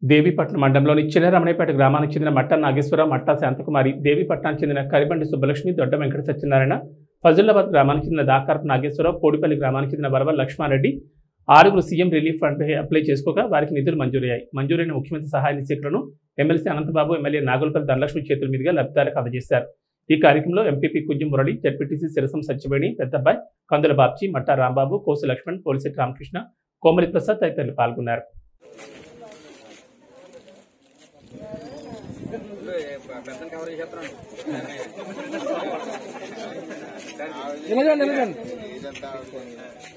దేవీపట్నం మండలంలోని చిన్నరమణేపేట గ్రామానికి చెందిన మట్ట నాగేశ్వరరావు మట్టా శాంతకుమారి దేవీపట్నానికి చెందిన కరిబండి సుబ్బలక్ష్మి దొడ్డ వెంకట సత్యనారాయణ ఫజుల్లాబాద్ గ్రామానికి చెందిన దాకారపు నాగేశ్వరరావు పోడిపల్లి గ్రామానికి చెందిన వరవల్ లక్ష్మారెడ్డి ఆరుగురు సీఎం రిలీఫ్ ఫండ్పై అప్లై చేసుకోగా వారికి నిధులు మంజూరయ్యాయి మంజూరైన ముఖ్యమంత్రి సహాయ నిధులను ఎమ్మెల్సీ అనంతబాబు ఎమ్మెల్యే నాగులపల్లి ధనలక్ష్మి చేతుల మీదుగా లబ్ధిదారులకు అందజేశారు ఈ కార్యక్రమంలో ఎంపీపీ కుజ్జం మురళి జడ్పీటీసీ సిరసం సత్యవేణి పెద్దబ్బాయి కందుల బాబ్జీ మట్టా రాంబాబు కోసు లక్ష్మణ్ పోలిశెట్టి రామకృష్ణ కోమలి ప్రసాద్ తదితరులు పాల్గొన్నారు నిలబడండి నిలబడండి